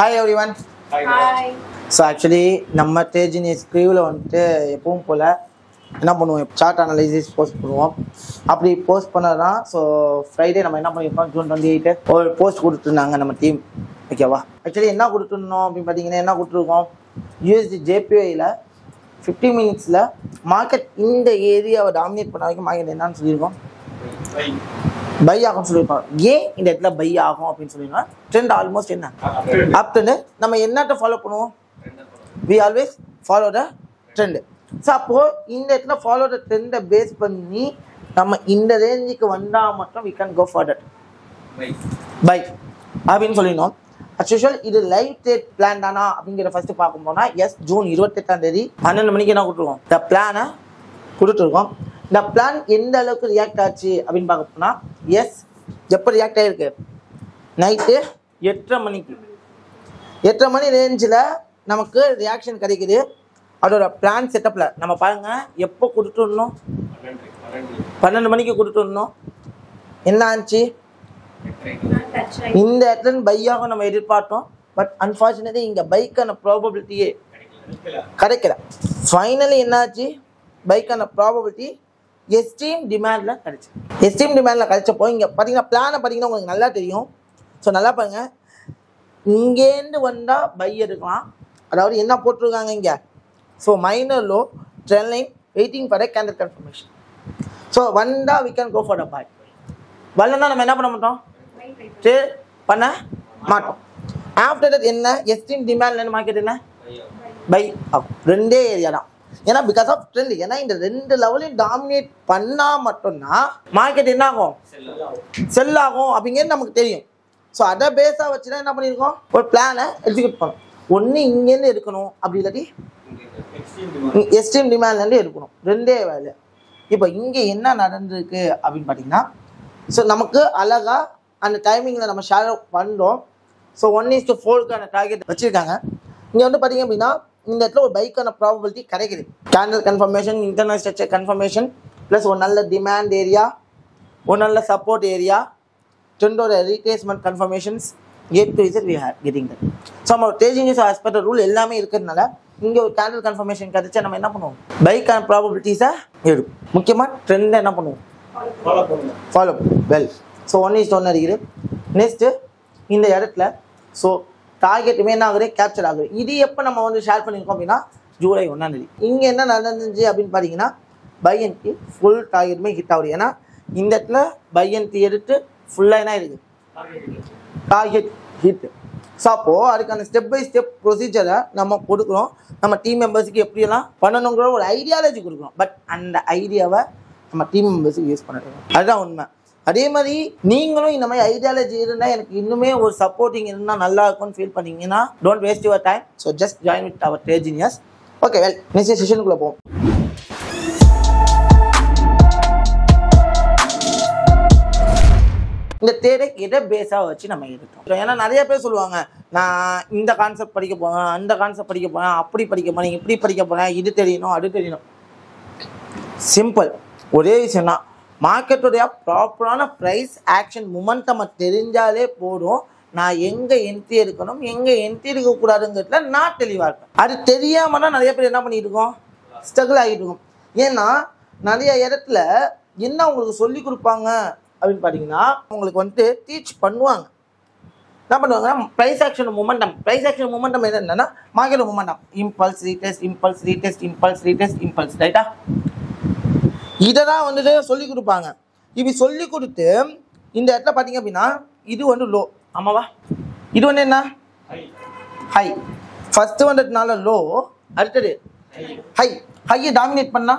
hi everyone hi so actually நம்ம தேஜினி ஸ்க்ரீவில் வந்துட்டு எப்பவும் போல் என்ன பண்ணுவோம் சார்ட் அனலைசிஸ் போஸ்ட் பண்ணுவோம் அப்படி போஸ்ட் பண்ணதான் ஸோ ஃப்ரைடே நம்ம என்ன பண்ணியிருக்கோம் ஜூன் டுவெண்ட்டி எயிட்டு ஒரு போஸ்ட் கொடுத்துருந்தாங்க நம்ம டீம் ஓகேவா ஆக்சுவலி என்ன கொடுத்துருந்தோம் அப்படின்னு பார்த்தீங்கன்னா என்ன கொடுத்துருக்கோம் யூஎஸ்டி ஜேபிஐயில் ஃபிஃப்டி மினிட்ஸில் மார்க்கெட் இந்த ஏரியாவை டாமினேட் பண்ண வரைக்கும் மார்க்கெட் என்னன்னு சொல்லியிருக்கோம் பை ஆகும்னு சொல்லியிருக்கோம் ஏன் இந்த இடத்துல பை ஆகும் அப்படின்னு சொல்லியிருக்கோம் ட்ரெண்ட் ஆல்மோஸ்ட் என்ன அப்டன்னு நம்ம என்னட்ட ஃபாலோ பண்ணுவோம் we always follow the trend so அப்போது இந்த இடத்துல ஃபாலோ த ட்ரெண்டை பேஸ் பண்ணி நம்ம இந்த ரேஞ்சுக்கு வந்தால் மட்டும் we can go for that buy அப்படின்னு சொல்லிடணும் அஸ்யூஷுவல் இது லைவ் ட்ரேட் பிளான் தானா அப்படிங்கிற ஃபர்ஸ்ட் பார்க்க போனால் எஸ் ஜூன் இருபத்தெட்டாம் தேதி பன்னெண்டு மணிக்கு என்ன கொடுத்துருக்கோம் இந்த பிளானை கொடுத்துருக்கோம் இந்த பிளான் எந்த அளவுக்கு ரியாக்ட் ஆச்சு அப்படின்னு பார்க்க போனால் எஸ் எப்போ ரியாக்ட் ஆகிருக்கு நைட்டு எட்டரை மணிக்கு எட்டரை மணி ரேஞ்சில் நமக்கு ரியாக்ஷன் கிடைக்குது அதோட பிளான் செட்டப்பில் நம்ம பாருங்க எப்போ கொடுத்துடணும் பன்னெண்டு மணிக்கு கொடுத்துடணும் என்ன ஆச்சு டச் இந்த இடத்துல பையாக நம்ம எதிர்பார்த்தோம் பட் அன்ஃபார்ச்சுனேட்லி இங்கே பைக்கான ப்ராபபிலிட்டியே கிடைக்கல ஃபைனலி என்னாச்சு பைக்கான ப்ராபபிலிட்டி எஸ்டீம் டிமாண்டில் கிடைச்சு எஸ்டீம் டிமாண்டில் கிடைச்சப்போ இங்கே பார்த்தீங்கன்னா பிளானை பார்த்தீங்கன்னா உங்களுக்கு நல்லா தெரியும் ஸோ நல்லா பாருங்க இங்கேருந்து வந்தால் பை எடுக்கலாம் அதாவது என்ன போட்டிருக்காங்க இங்கே so minor low trend line waiting for a candle confirmation so வந்தால் we can go for a buy வரலன்னா நம்ம என்ன பண்ண மாட்டோம் ட்ரேட் பண்ண மாட்டோம் ஆஃப்டர் தட் என்ன எஸ்டின் டிமாண்ட் மார்க்கெட் என்ன பை ஆகும் ரெண்டே ஏரியா தான் ஏன்னா பிகாஸ் ஆஃப் ட்ரெண்ட் ஏன்னா இந்த ரெண்டு லெவலையும் டாமினேட் பண்ணால் மட்டும்தான் மார்க்கெட் என்ன ஆகும் செல் ஆகும் அப்படிங்கிறது நமக்கு தெரியும் ஸோ அதை பேஸாக வச்சு தான் என்ன பண்ணியிருக்கோம் ஒரு பிளானை எக்ஸிக்யூட் பண்ணோம் ஒன்று இங்கேருந்து எடுக்கணும் அப்படி இல்லாட்டி எஸ்டிஎம் டிமாண்ட்லேருந்து எடுக்கணும் ரெண்டே வேலை இப்போ இங்கே என்ன நடந்திருக்கு அப்படின்னு பார்த்தீங்கன்னா ஸோ நமக்கு அழகா அந்த டைமிங்கில் நம்ம ஷேர் பண்ணுறோம் ஸோ ஒன் இஸ் டு ஃபோருக்கான டார்கெட் வச்சுருக்காங்க இங்கே வந்து பார்த்தீங்க அப்படின்னா இந்த இடத்துல ஒரு பைக்கான ப்ராபபிலிட்டி கிடைக்குது candle confirmation internal structure confirmation plus ஒரு நல்ல டிமாண்ட் ஏரியா ஒரு நல்ல சப்போர்ட் ஏரியா ட்ரெண்டோட replacement confirmations at to is we here getting that so நம்ம டேஜிங் இஸ் ஆஸ் பர் ரூல் எல்லாமே இருக்கிறதுனால இங்கே ஒரு கேண்டல் கன்ஃபர்மேஷன் கிடைச்சா நம்ம என்ன பண்ணுவோம் பைக்கான ப்ராபபிலிட்டிஸை எடுக்கும் முக்கியமாக ட்ரெண்டை என்ன பண்ணுவோம் follow well so one is one இருக்குது நெக்ஸ்ட்டு இந்த இடத்துல ஸோ டார்கெட்டுமே என்ன ஆகுது கேப்சர் ஆகுது இது எப்போ நம்ம வந்து ஷேர் பண்ணியிருக்கோம் அப்படின்னா ஜூலை ஒன்றாம் தேதி இங்கே என்ன நடந்துச்சு அப்படின்னு பார்த்தீங்கன்னா பையன்டி ஃபுல் டார்கெட்டுமே ஹிட் ஆகுது ஏன்னா இந்த இடத்துல பையன்டி எடுத்து ஃபுல்லாக என்ன இருக்குது டார்கெட் ஹிட் ஸோ அப்போது அதுக்கான ஸ்டெப் பை ஸ்டெப் ப்ரொசீஜரை நம்ம கொடுக்குறோம் நம்ம டீம் மெம்பர்ஸுக்கு எப்படியெல்லாம் பண்ணணுங்கிற ஒரு ஐடியாலஜி கொடுக்குறோம் பட் அந்த ஐடியாவை நம்ம டீம் மெம்பர்ஸுக்கு யூஸ் பண்ணிடுறோம் அதுதான் உண்மை அதே மாதிரி நீங்களும் இந்த மாதிரி ஐடியாலஜி இருந்தால் எனக்கு இன்னுமே ஒரு சப்போர்ட்டிங் இருந்தால் நல்லா இருக்கும்னு ஃபீல் பண்ணீங்கன்னா don't waste your time so just join with our ட்ரேஜினியஸ் ஓகே வெல் நெக்ஸ்ட் செஷனுக்குள்ளே போவோம் இந்த தேடை எதை பேஸாக வச்சு நம்ம எடுத்தோம் ஏன்னா நிறைய பேர் சொல்லுவாங்க நான் இந்த கான்செப்ட் படிக்க போகிறேன் அந்த கான்செப்ட் படிக்க போகிறேன் அப்படி படிக்க போகிறேன் இப்படி படிக்க போகிறேன் இது தெரியணும் அது தெரியணும் சிம்பிள் ஒரே விஷயம் தான் மார்க்கெட்டுடைய ப்ராப்பரான ப்ரைஸ் ஆக்ஷன் மூமெண்டம் தெரிஞ்சாலே போதும் நான் எங்கே என்ட்ரி எடுக்கணும் எங்கே என்ட்ரி எடுக்கக்கூடாதுங்கிறதுல நான் தெளிவாக இருப்பேன் அது தெரியாமல் தான் நிறைய பேர் என்ன பண்ணிட்டு இருக்கோம் ஸ்ட்ரகிள் ஆகிட்டு இருக்கோம் ஏன்னா நிறைய இடத்துல என்ன உங்களுக்கு சொல்லி கொடுப்பாங்க அப்படின்னு பார்த்தீங்கன்னா உங்களுக்கு வந்துட்டு டீச் பண்ணுவாங்க என்ன பண்ணுவாங்க price action momentum price action momentum என்னன்னா market momentum impulse retest impulse retest impulse retest impulse ரைட்டா இதை தான் வந்துட்டு சொல்லி கொடுப்பாங்க இப்படி சொல்லி கொடுத்து இந்த இடத்துல பார்த்தீங்க அப்படின்னா இது வந்து லோ ஆமாவா இது வந்து என்ன ஹை ஃபர்ஸ்ட் வந்ததுனால லோ அடுத்தது ஹை ஹையை டாமினேட் பண்ணா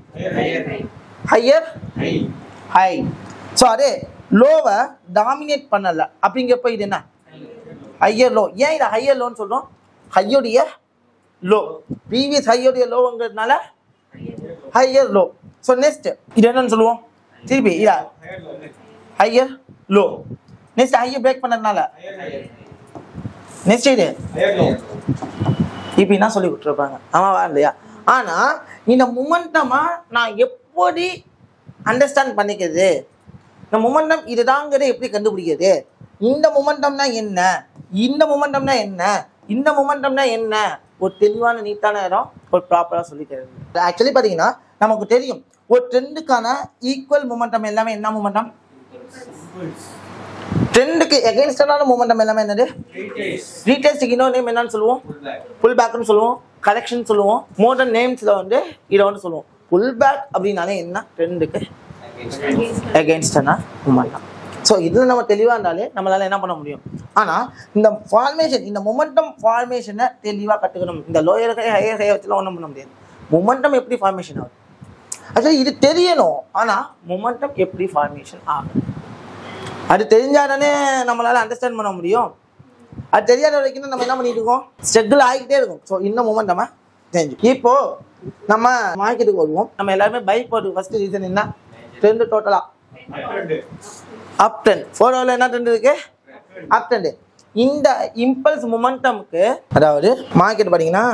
ஹையர் ஹை ஸோ அதே லோவை டாமினேட் பண்ணல அப்படிங்கிறப்ப இது என்ன ஹையர் லோ ஏன் இதை ஹையர் லோன்னு சொல்கிறோம் ஹையோடைய லோ ப்ரீவியஸ் ஹையோடைய லோங்கிறதுனால ஹையர் லோ ஸோ நெக்ஸ்ட் இது என்னன்னு சொல்லுவோம் திருப்பி இதா higher low next higher break பண்ணதுனால நெக்ஸ்ட் இது இப்போ என்ன சொல்லி கொடுத்துருப்பாங்க ஆமாவா இல்லையா ஆனால் இந்த மூமெண்டமாக நான் எப்படி அண்டர்ஸ்டாண்ட் பண்ணிக்கிறது இந்த மொமெண்டம் இதுதாங்கிறத எப்படி கண்டுபிடிக்கிறது இந்த மொமெண்டம்னா என்ன இந்த மொமெண்டம்னா என்ன இந்த மொமெண்டம்னா என்ன ஒரு தெளிவான நீட்டான இடம் ஒரு ப்ராப்பராக சொல்லி தருது ஆக்சுவலி பார்த்தீங்கன்னா நமக்கு தெரியும் ஒரு ட்ரெண்டுக்கான ஈக்குவல் மொமெண்டம் எல்லாமே என்ன மொமெண்டம் ட்ரெண்டுக்கு எகென்ஸ்டான மொமெண்டம் எல்லாமே என்னது ரீடேஸ்டுக்கு இன்னொரு நேம் என்னன்னு சொல்லுவோம் புல் பேக்னு சொல்லுவோம் கலெக்ஷன் சொல்லுவோம் மோடர்ன் நேம்ஸில் வந்து இதை வந்து சொல்லுவோம் புல் பேக் அப்படின்னாலே என்ன ட்ரெண்டுக்கு எகென்ஸ்டான மொமெண்டம் ஸோ இதில் நம்ம தெளிவாக இருந்தாலே நம்மளால என்ன பண்ண முடியும் ஆனால் இந்த ஃபார்மேஷன் இந்த மொமெண்டம் ஃபார்மேஷனை தெளிவாக கற்றுக்கணும் இந்த லோயர் ஹை ஹையர் ஹை வச்சுலாம் ஒன்றும் பண்ண முடியாது மொமெண்டம் எப்படி ஃபார்மேஷன் ஆகுது ஆக்சுவலி இது தெரியணும் ஆனால் மொமெண்டம் எப்படி ஃபார்மேஷன் ஆகும் அது தெரிஞ்சாதானே நம்மளால அண்டர்ஸ்டாண்ட் பண்ண முடியும் அது தெரியாத வரைக்கும் தான் நம்ம என்ன பண்ணிட்டு இருக்கோம் ஸ்ட்ரகிள் ஆகிக்கிட்டே இருக்கும் ஸோ இந்த மூமெண்ட் நம்ம தெரிஞ்சு இப்போ நம்ம மார்க்கெட்டுக்கு வருவோம் நம்ம எல்லாருமே பைக் போகிறதுக்கு ஃபர்ஸ்ட் ரீசன் என்ன ட்ரெண்டு டோட்டலா அப் ட்ரெண்ட் ஃபோர் ஹவரில் என்ன ட்ரெண்ட் இருக்கு அப் ட்ரெண்டு இந்த இம்பல்ஸ் மொமெண்டமுக்கு அதாவது மார்க்கெட் பார்த்தீங்கன்னா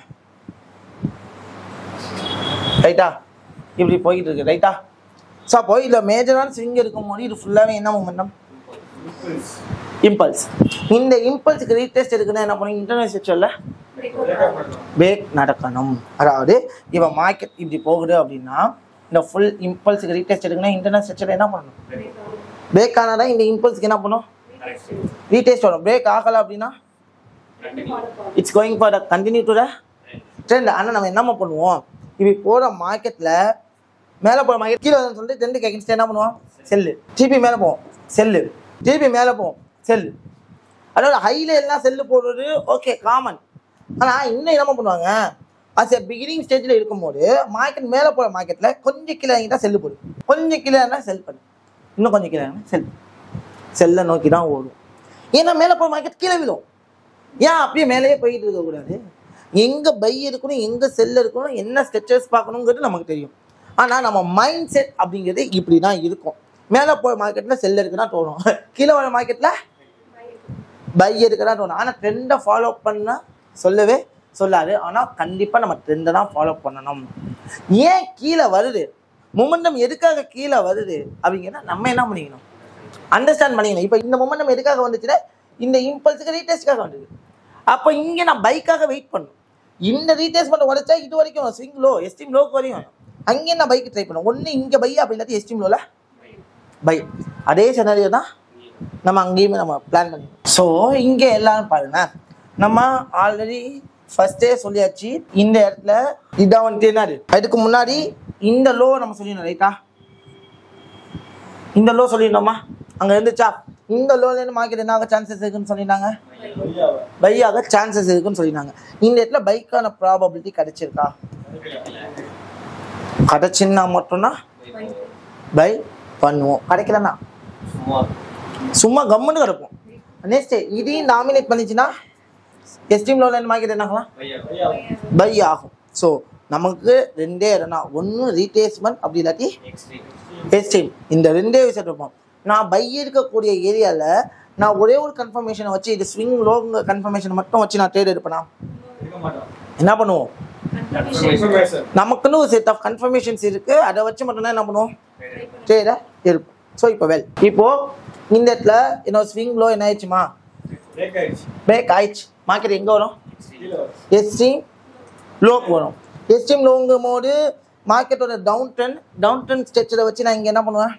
ரைட்டா இப்படி போய்கிட்டு இருக்கு ரைட்டா ஸோ அப்போ இதில் மேஜரான ஸ்விங் இருக்கும்போது இது ஃபுல்லாகவே என்ன மொமெண்டம் இம்பல்ஸ் இந்த இம்பல்ஸுக்கு ரீடெஸ்ட் இருக்குன்னா என்ன பண்ணும் இன்டர்நெட் செக்ஷனில் பிரேக் நடக்கணும் அதாவது இப்போ மார்க்கெட் இப்படி போகுது அப்படின்னா இந்த ஃபுல் இம்பல்ஸுக்கு ரீடெஸ்ட் எடுக்கணும் இன்டர்நெட் செக்ஷனில் என்ன பண்ணணும் பிரேக் ஆனால் இந்த இம்பல்ஸுக்கு என்ன பண்ணும் ரீடெஸ்ட் வரும் பிரேக் ஆகலை அப்படின்னா it's going for the continue to the trend ஆனால் நம்ம என்னம்மா பண்ணுவோம் இப்படி போகிற மார்க்கெட்டில் மேலே போகிற மார்க்கெட் கீழே வருதுன்னு சொல்லிட்டு ட்ரெண்டுக்கு அகேன்ஸ்ட் என்ன பண்ணுவோம் செல்லு திருப்பி மேலே போவோம் செல்லு திருப்பி மேலே போவோம் செல்லு அதாவது ஹைல எல்லாம் செல்லு போடுறது ஓகே காமன் ஆனால் இன்னும் என்ன பண்ணுவாங்க அஸ் எ பிகினிங் ஸ்டேஜில் இருக்கும்போது மார்க்கெட் மேலே போகிற மார்க்கெட்டில் கொஞ்சம் கீழே இறங்கிட்டா செல்லு போடு கொஞ்சம் கீழே இருந்தால் செல் பண்ணு இன்னும் கொஞ்சம் கீழே இறங்கினா செல் செல்லை நோக்கி தான் ஓடும் ஏன்னா மேலே போகிற மார்க்கெட் கீழே விழும் ஏன் அப்படியே மேலேயே போயிட்டு இருக்கக்கூடாது எங்கே பை இருக்கணும் எங்கே செல் இருக்கணும் என்ன ஸ்ட்ரெச்சர்ஸ் பார்க்கணுங்கிறது நமக்கு தெரியும் ஆனால் நம்ம மைண்ட் செட் அப்படிங்கிறது இப்படி தான் இருக்கும் மேலே போகிற மார்க்கெட்டில் செல் இருக்குன்னா தோணும் கீழே வர மார்க்கெட்டில் பை இருக்குன்னா தோணும் ஆனால் ட்ரெண்டை ஃபாலோ பண்ண சொல்லவே சொல்லாது ஆனால் கண்டிப்பாக நம்ம ட்ரெண்டை தான் ஃபாலோ பண்ணணும் ஏன் கீழே வருது மொமெண்டம் எதுக்காக கீழே வருது அப்படிங்கிறத நம்ம என்ன பண்ணிக்கணும் அண்டர்ஸ்டாண்ட் பண்ணிக்கணும் இப்போ இந்த மொமெண்டம் எதுக்காக வந்துச்சுன்னா இந்த இம்பல்ஸுக்கு ரீடெஸ்ட்காக வந்தது அப்போ இங்கே நான் பைக்காக வெயிட் பண்ணும் இந்த ரீடெஸ்ட்மெண்ட் உடைச்சா இது வரைக்கும் ஸ்விங் லோ எஸ்டிம் லோக்கு வரையும் அங்கேயே நான் பைக் ட்ரை பண்ணுவேன் ஒன்று இங்கே பை அப்படி இல்லாட்டி எஸ்டிம் லோவில் பை அதே சினாரியோ தான் நம்ம அங்கேயுமே நம்ம பிளான் பண்ணிடுவோம் ஸோ இங்கே எல்லாரும் பாருங்க நம்ம ஆல்ரெடி ஃபர்ஸ்டே சொல்லியாச்சு இந்த இடத்துல இதான் வந்துட்டு என்னது அதுக்கு முன்னாடி இந்த லோ நம்ம சொல்லிடணும் ரைட்டா இந்த லோ சொல்லிடணுமா அங்கே இருந்துச்சா இந்த லோலேருந்து மார்க்கெட் என்ன ஆக சான்சஸ் இருக்குன்னு சொல்லியிருந்தாங்க பை ஆக சான்சஸ் இருக்குன்னு சொல்லியிருந்தாங்க இந்த இடத்துல பைக்கான ப்ராபபிலிட்டி கிடைச்சிருக்கா கிடைச்சுன்னா மட்டும்தான் பை பண்ணுவோம் கிடைக்கலன்னா சும்மா கம்முன்னு கிடப்போம் நெக்ஸ்ட் இதையும் டாமினேட் பண்ணிச்சுன்னா எஸ்டீம் லோவில் மார்க்கெட் என்ன ஆகலாம் பை ஆகும் ஸோ நமக்கு ரெண்டே இடம்னா ஒன்று ரீடேஸ்மெண்ட் அப்படி இல்லாட்டி எஸ்டீம் இந்த ரெண்டே விஷயம் இருப்போம் நான் பை இருக்கக்கூடிய ஏரியாவில் நான் ஒரே ஒரு கன்ஃபர்மேஷனை வச்சு இது ஸ்விங் லோங்க கன்ஃபர்மேஷன் மட்டும் வச்சு நான் ட்ரேட் எடுப்பேனா என்ன பண்ணுவோம் நமக்குன்னு ஒரு செட் ஆஃப் கன்ஃபர்மேஷன்ஸ் இருக்கு அதை வச்சு மட்டும்தான் என்ன பண்ணுவோம் ட்ரேடை இருப்போம் ஸோ இப்போ வெல் இப்போ இந்த இடத்துல இன்னொரு ஸ்விங் லோ என்ன ஆயிடுச்சுமா பிரேக் ஆயிடுச்சு மார்க்கெட் எங்கே வரும் எஸ்டீம் லோக்கு வரும் எஸ்டீம் லோங்கும் போது மார்க்கெட்டோட டவுன் ட்ரெண்ட் டவுன் ட்ரெண்ட் ஸ்ட்ரெச்சில் வச்சு நான் இங்கே என்ன பண்ணுவேன்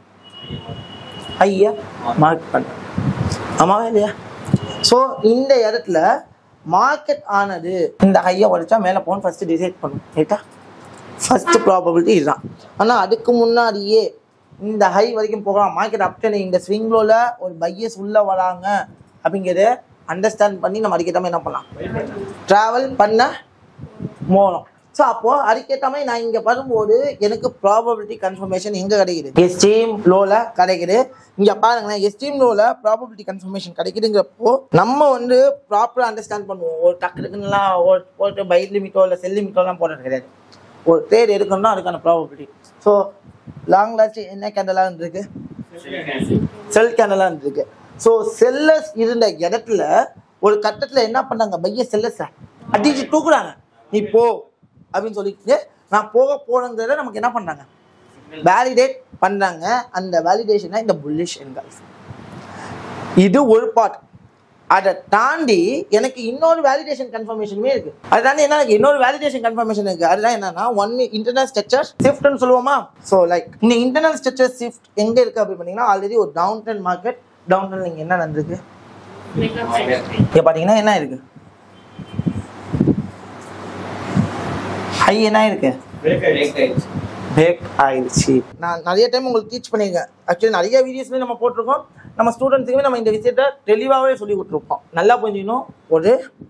ஐயா மார்க் பண்ணேன் ஆமாவா இல்லையா ஸோ இந்த இடத்துல மார்க்கெட் ஆனது இந்த ஹையை உடைச்சா மேலே போகணும் ஃபர்ஸ்ட் டிசைட் பண்ணும் ரைட்டா ஃபர்ஸ்ட் ப்ராபபிலிட்டி இதுதான் ஆனால் அதுக்கு முன்னாடியே இந்த ஹை வரைக்கும் போகலாம் மார்க்கெட் அப்டே இந்த ஸ்விங்லோவில் ஒரு பையஸ் உள்ளே வராங்க அப்படிங்கிறத அண்டர்ஸ்டாண்ட் பண்ணி நம்ம அதுக்கேற்ற மாதிரி என்ன பண்ணலாம் ட்ராவல் பண்ண போகலாம் ஸோ அப்போது அதுக்கேற்ற மாதிரி நான் இங்கே வரும்போது எனக்கு ப்ராபபிலிட்டி கன்ஃபர்மேஷன் எங்கே கிடைக்குது எஸ்டீம் லோவில் கிடைக்குது இங்கே பாருங்களேன் எஸ்டீம் லோவில் ப்ராபபிலிட்டி கன்ஃபர்மேஷன் கிடைக்குதுங்கிறப்போ நம்ம வந்து ப்ராப்பராக அண்டர்ஸ்டாண்ட் பண்ணுவோம் ஒரு டக்கு டக்குன்னுலாம் ஒரு போட்டு பை லிமிட்டோ இல்லை செல் லிமிட்டோலாம் போடுறது கிடையாது ஒரு ட்ரேட் எடுக்கணும்னா அதுக்கான ப்ராபபிலிட்டி ஸோ லாங் லாஸ்ட் என்ன கேண்டலாக இருந்திருக்கு செல் கேண்டலாக இருந்திருக்கு ஸோ செல்லர்ஸ் இருந்த இடத்துல ஒரு கட்டத்தில் என்ன பண்ணாங்க பைய செல்லர்ஸை அடிச்சு தூக்குறாங்க நீ போ அப்படின்னு சொல்லிட்டு நான் போக போனங்கிறத நமக்கு என்ன பண்ணாங்க வேலிடேட் பண்ணுறாங்க அந்த வேலிடேஷனை இந்த புல்லிஷ் என்கல்ஃப் இது ஒரு பார்ட் அதை தாண்டி எனக்கு இன்னொரு வேலிடேஷன் கன்ஃபர்மேஷனுமே இருக்கு அது தாண்டி என்ன எனக்கு இன்னொரு வேலிடேஷன் கன்ஃபர்மேஷன் இருக்கு அதுதான் என்னன்னா ஒன் இன்டர்னல் ஸ்ட்ரக்சர் ஷிஃப்ட்னு சொல்லுவோமா ஸோ லைக் இந்த இன்டர்னல் ஸ்ட்ரக்சர் ஷிஃப்ட் எங்க இருக்கு அப்படி பண்ணீங்கன்னா ஆல்ரெடி ஒரு down down market down down நீங்க என்ன நடந்திருக்கு இங்க பாத்தீங்கன்னா என்ன இருக்கு ஹை என்ன இருக்கு பிரேக் ஆயிடுச்சு நான் நிறைய டைம் உங்களுக்கு டீச் பண்ணியிருக்கேன் ஆக்சுவலி நிறைய வீடியோஸ்லேயும் நம்ம போட்டிருக்கோம் நம்ம ஸ்டூடெண்ட்ஸுக்குமே நம்ம இந்த விஷயத்த தெளிவாகவே சொல்லி கொடுத்துருப்போம் நல்லா புரிஞ்சுக்கணும் ஒரு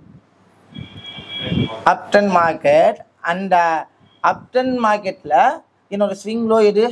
அப்டன் மார்க்கெட் அந்த அப்டன் மார்க்கெட்டில் என்னோட ஸ்விங் லோ எது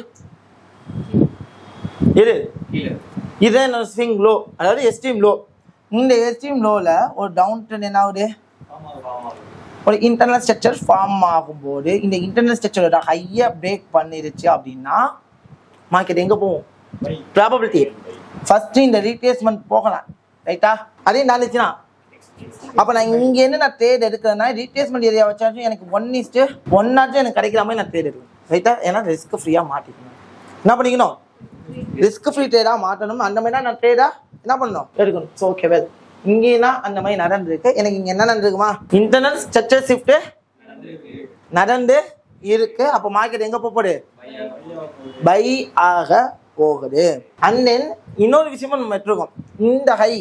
எது இது என்னோட ஸ்விங் லோ அதாவது எஸ்டீம் லோ இந்த எஸ்டீம் லோவில் ஒரு டவுன் ட்ரெண்ட் என்ன ஆகுது ஒரு இன்டர்னல் ஸ்ட்ரக்சர் ஃபார்ம் ஆகும்போது இந்த இன்டர்னல் ஸ்ட்ரக்சரோட ஹையை பிரேக் பண்ணிருச்சு அப்படின்னா மார்க்கெட் எங்கே போகும் ப்ராபபிலிட்டி ஃபர்ஸ்ட் இந்த ரீப்ளேஸ்மெண்ட் போகலாம் ரைட்டா அதே நடந்துச்சுன்னா அப்போ நான் இங்கே என்ன நான் ட்ரேட் எடுக்கிறேன்னா ரீப்ளேஸ்மெண்ட் ஏரியா வச்சாச்சும் எனக்கு ஒன் இஸ்ட்டு ஒன்னாச்சும் எனக்கு கிடைக்கிற மாதிரி நான் ட்ரேட் எடுக்கணும் ரைட்டா ஏன்னா ரிஸ்க் ஃப்ரீயாக மாட்டிக்கணும் என்ன பண்ணிக்கணும் ரிஸ்க் ஃப்ரீ ட்ரேடாக மாட்டணும் அந்த மாதிரி தான் நான் ட்ரேடாக என்ன பண்ணணும் எடுக்கணும் ஸோ ஓகே வெல் இங்கேனா அந்த மாதிரி நடந்திருக்கு எனக்கு இங்கே என்ன நடந்திருக்குமா இன்டர்னல் ஸ்ட்ரக்சர் ஷிஃப்ட்டு நடந்து இருக்கு அப்போ மார்க்கெட் எங்கே போகுது பை ஆக போகுது அண்ட் தென் இன்னொரு விஷயமும் நம்ம எடுத்துருக்கோம் இந்த ஹை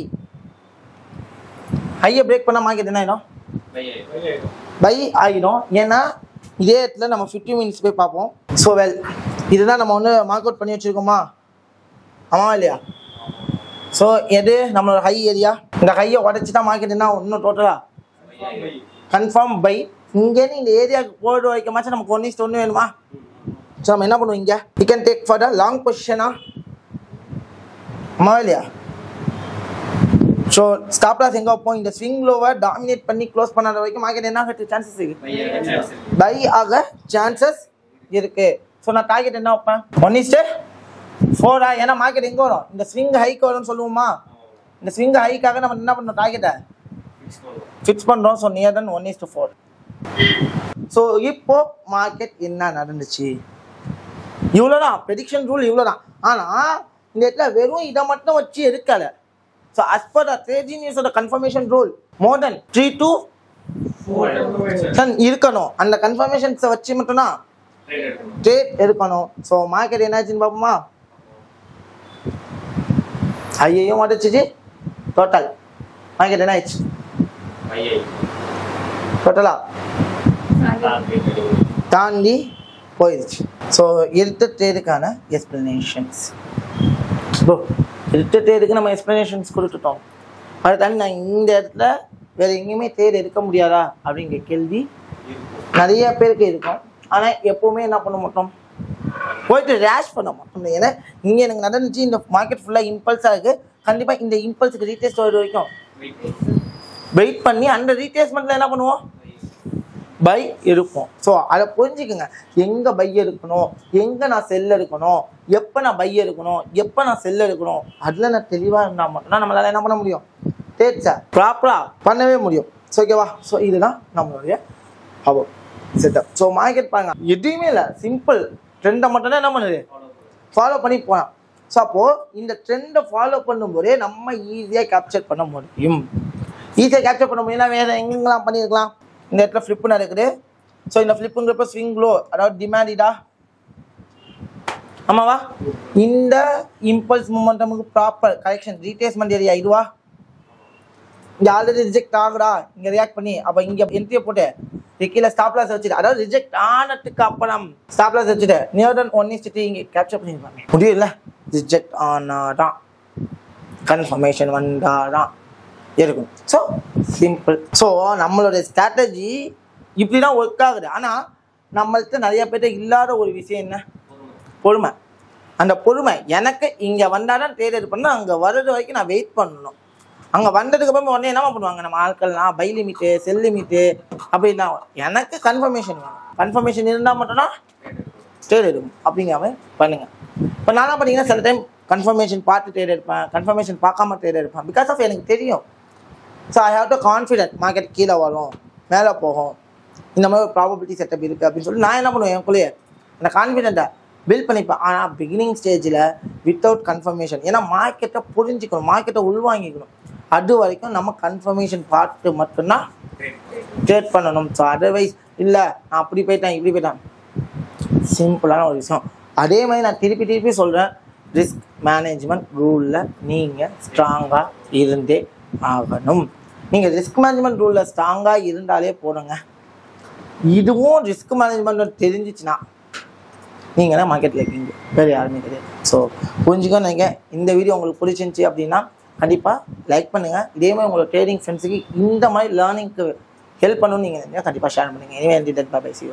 ஹையை பிரேக் பண்ண மார்க்கெட் என்ன ஆயிடும் பை ஆகிடும் ஏன்னா இதே இடத்துல நம்ம ஃபிஃப்டி மினிட்ஸ் போய் பார்ப்போம் ஸோ வெல் இதுதான் நம்ம ஒன்று மார்க் அவுட் பண்ணி வச்சுருக்கோமா ஆமாவா இல்லையா ஸோ எது நம்மளோட ஹை ஏரியா இந்த ஹையை உடச்சி தான் மார்க்கெட் என்ன இன்னும் டோட்டலாக கன்ஃபார்ம் பை இங்கேருந்து இந்த ஏரியாவுக்கு போய்ட்டு வரைக்குமாச்சும் நமக்கு ஒன் இஸ்ட் ஒன்று வேணுமா ஸோ நம்ம என்ன பண்ணுவோம் இங்கே we can take for the long பொசிஷனா ஆமாவா இல்லையா ஸோ ஸ்டாப் லாஸ் எங்கே வைப்போம் இந்த ஸ்விங் லோவை டாமினேட் பண்ணி க்ளோஸ் பண்ணாத வரைக்கும் மார்க்கெட் என்ன ஆகிறது சான்சஸ் இருக்கு பை ஆக சான்சஸ் இருக்கு ஸோ நான் டார்கெட் என்ன வைப்பேன் ஒன் இஸ்ட்டு ஃபோரா ஏன்னா மார்க்கெட் எங்கே வரும் இந்த ஸ்விங் ஹைக்கு வரும்னு சொல்லுவோமா இந்த ஸ்விங் ஹைக்காக நம்ம என்ன பண்ணோம் டார்கெட்டை ஃபிக்ஸ் பண்ணுறோம் ஸோ நியர் தன் ஒன் இஸ்ட்டு ஃபோர் ஸோ இப்போ மார்க்கெட் என்ன நடந்துச்சு இவ்வளோதான் ப்ரெடிக்ஷன் ரூல் இவ்வளோதான் ஆனால் இந்த இடத்துல வெறும் இதை மட்டும் வச்சு எடுக்கலை so as per the trading நியூஸோட confirmation rule more then three to டன் இருக்கணும் அந்த கன்ஃபர்மேஷன்ஸை வச்சு மட்டும்தான் ட்ரேட் எடுக்கணும் ஸோ மார்க்கெட் என்னாச்சுன்னு பார்ப்போமா ஐயையும் உடச்சிச்சு டோட்டல் மார்க்கெட் என்ன ஆயிடுச்சு டோட்டலா தாண்டி போயிடுச்சு ஸோ எடுத்த ட்ரேடுக்கான எக்ஸ்பிளனேஷன்ஸ் ப்ரோ எடுத்த ட்ரேடுக்கு நம்ம எக்ஸ்பிளனேஷன்ஸ் கொடுத்துட்டோம் அதை தாண்டி நான் இந்த இடத்துல வேறு எங்கேயுமே ட்ரேட் எடுக்க முடியாதா அப்படிங்கிற கேள்வி நிறைய பேருக்கு இருக்கும் ஆனால் எப்போவுமே என்ன பண்ண மாட்டோம் போயிட்டு ரேஷ் பண்ண மாட்டோம் ஏன்னா இங்கே எனக்கு நடந்துச்சு இந்த மார்க்கெட் ஃபுல்லாக இம்பல்ஸாக இருக்குது கண்டிப்பாக இந்த இம்பல்ஸுக்கு ரீடேஸ்ட் வர வரைக்கும் வெயிட் பண்ணி அந்த ரீடேஸ்மெண்ட்டில் என்ன பண்ணுவோம் பை இருப்போம் ஸோ அதை புரிஞ்சுக்குங்க எங்கே பை எடுக்கணும் எங்கே நான் செல் எடுக்கணும் எப்போ நான் பை எடுக்கணும் எப்போ நான் செல் எடுக்கணும் அதில் நான் தெளிவாக இருந்தால் மட்டும்தான் நம்மளால் என்ன பண்ண முடியும் தேர்ச்சா ப்ராப்பராக பண்ணவே முடியும் ஸோ ஓகேவா ஸோ இதுதான் நம்மளுடைய ஹவோ செட்டப் ஸோ மார்க்கெட் பாருங்க எதுவுமே இல்லை சிம்பிள் ட்ரெண்டை மட்டும் தான் என்ன பண்ணுது ஃபாலோ பண்ணி போகலாம் ஸோ அப்போது இந்த ட்ரெண்டை ஃபாலோ பண்ணும்போதே நம்ம ஈஸியாக கேப்சர் பண்ண முடியும் ஈஸியாக கேப்சர் பண்ண முடியும்னா வேறு எங்கெங்கெல்லாம் பண்ணியிருக்கலாம் இந்த இடத்துல ஃப்ளிப்பு நடக்குது ஸோ இந்த ஃப்ளிப்புங்கிறப்ப ஸ்விங் லோ அதாவது டிமாண்டிடா ஆமாவா இந்த இம்பல்ஸ் மூமெண்டமுக்கு ப்ராப்பர் கரெக்ஷன் ரீடேஸ்மெண்ட் ஏரியா இதுவா இங்கே ஆல்ரெடி ரிஜெக்ட் ஆகுடா இங்கே ரியாக்ட் பண்ணி அப்போ இங்கே என்ட்ரியை போட்டு கீழே ஸ்டாப் லாஸ் வச்சுட்டு அதாவது ரிஜெக்ட் ஆனதுக்கு அப்புறம் ஸ்டாப் லாஸ் வச்சுட்டு நியர் தன் ஒன் இஸ்டி இங்கே கேப்சர் பண்ணிருப்பாங்க முடியல ரிஜெக்ட் ஆனாதான் கன்ஃபர்மேஷன் வந்தாதான் இருக்கும் ஸோ சிம்பிள் ஸோ நம்மளோட ஸ்ட்ராட்டஜி இப்படி தான் ஒர்க் ஆகுது ஆனால் நம்மள்கிட்ட நிறைய பேர்ட்ட இல்லாத ஒரு விஷயம் என்ன பொறுமை அந்த பொறுமை எனக்கு இங்கே வந்தால் தான் ட்ரேட் பண்ண அங்கே வர்றது வரைக்கும் நான் வெயிட் பண்ணணும் அங்கே வந்ததுக்கு அப்புறம் உடனே என்னமா பண்ணுவாங்க நம்ம ஆட்கள்லாம் பை லிமிட்டு செல் லிமிட்டு அப்படின்னா எனக்கு கன்ஃபர்மேஷன் வேணும் கன்ஃபர்மேஷன் இருந்தால் மட்டும்தான் ட்ரேட் எடுக்கும் அப்படிங்கிற மாதிரி பண்ணுங்க இப்போ நான் பார்த்தீங்கன்னா சில டைம் கன்ஃபர்மேஷன் பார்த்து ட்ரேட் எடுப்பேன் கன்ஃபர்மேஷன் பார்க்காம ட்ரேட் எடுப்பேன் பிகாஸ் ஆஃப் எனக்கு தெரியும் so I have to confident market கீழே வரும் மேலே போகும் இந்த மாதிரி ஒரு ப்ராபபிலிட்டி செட்டப் இருக்குது அப்படின்னு சொல்லி நான் என்ன பண்ணுவேன் எனக்குள்ளேயே அந்த கான்ஃபிடென்ட்டை பில்ட் பண்ணிப்பேன் ஆனால் பிகினிங் ஸ்டேஜில் வித்தவுட் கன்ஃபர்மேஷன் ஏன்னா மார்க்கெட்டை புரிஞ்சுக்கணும் மார்க்கெட்டை உள்வாங்கிக்கணும் அது வரைக்கும் நம்ம கன்ஃபர்மேஷன் பார்த்து மட்டும்தான் ட்ரேட் பண்ணணும் ஸோ அதர்வைஸ் இல்லை நான் அப்படி போயிட்டேன் இப்படி போயிட்டேன் சிம்பிளான ஒரு விஷயம் அதே மாதிரி நான் திருப்பி திருப்பி சொல்கிறேன் ரிஸ்க் மேனேஜ்மெண்ட் ரூலில் நீங்கள் ஸ்ட்ராங்காக இருந்தே ஆகணும் நீங்கள் ரிஸ்க் மேனேஜ்மெண்ட் ரூலில் ஸ்ட்ராங்காக இருந்தாலே போதுங்க இதுவும் ரிஸ்க் மேனேஜ்மெண்ட் தெரிஞ்சிச்சுன்னா நீங்கள் தான் மார்க்கெட்டில் இருக்கீங்க வேறு யாருமே கிடையாது ஸோ புரிஞ்சுக்கோ நீங்கள் இந்த வீடியோ உங்களுக்கு பிடிச்சிருந்துச்சி அப்படின்னா கண்டிப்பாக லைக் பண்ணுங்கள் இதே மாதிரி உங்களோட ட்ரேடிங் ஃப்ரெண்ட்ஸுக்கு இந்த மாதிரி லேர்னிங்க்கு ஹெல்ப் பண்ணணும்னு நீங்கள் கண்டிப்பாக ஷேர் பண்ணுங்கள் இனிமே பை சி